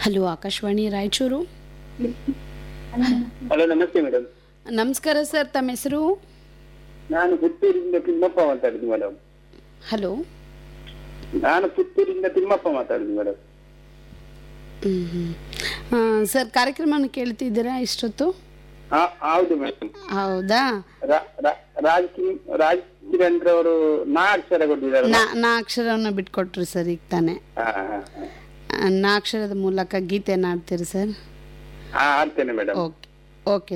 hello Akashvani Raichur hello ನಮಸ್ತೆ madam ನಮಸ್ಕಾರ sir ತಮ್ಮ ಹೆಸರು ನಾನು ಪುತ್ತೂರಿಂದ ತಿಮ್ಮಪ್ಪ ಮಾತಾಡುದು ಮೇಡಮ್ ಹಲೋ ನಾನು ಪುತ್ತೂರಿಂದ ತಿಮ್ಮಪ್ಪ ಮಾತಾಡುದು ಮೇಡಮ್ ಸರ್ ಕಾರ್ಯಕ್ರಮನ ಕೇಳ್ತಿದ್ದೀರಾ ಇಷ್ಟೊತ್ತು ಹಾ- ಹೌದು ಮೇಡಮ್ ಹೌದಾ ರಾಜ್ ಕಿರಣ್ ರಾಜ್ ಕಿರಣ್ ಅವರು ನಾ ಅಕ್ಷರ ಕೊಟ್ಟಿದ್ದಾರೆ ನಾ ನಾ ಅಕ್ಷರವನ್ನು ಬಿಟ್ಕೊಟ್ರಿ ಸರ್ ಈಗ ತಾನೆ ಹಾ ಹಾ ಆ, ನಾ ಅಕ್ಷರದ ಮೂಲಕ ಗೀತೆ ಹಾಡ್ತೀರಿ ಸರ್ ಹಾ ಆಡ್ತೇನೆ ಮೇಡಮ್ ಓಕೆ ಓಕೆ